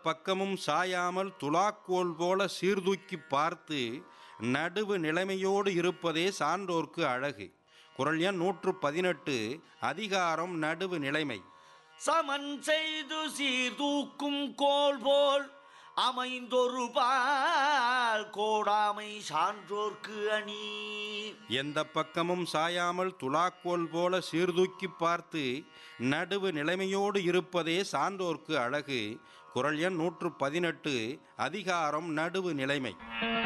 பக்கமும் சாயாமல் துலாக்கோல் போல சீர்தூக்கி பார்த்து நடுவு நிலைமையோடு இருப்பதே சான்றோர்க்கு அழகு குரல் எண் நூற்று பதினெட்டு அதிகாரம் நடுவு நிலைமை சமன் செய்து சீர்தூக்கும் கோல் போல் அமைந்தொரு பால் கோடாமை சான்றோர்க்கு அணி எந்த பக்கமும் சாயாமல் துலாக்கோல் போல சீர்தூக்கி பார்த்து நடுவு நிலைமையோடு இருப்பதே சான்றோர்க்கு அழகு குரல் எண் நூற்று பதினெட்டு அதிகாரம் நடுவு நிலைமை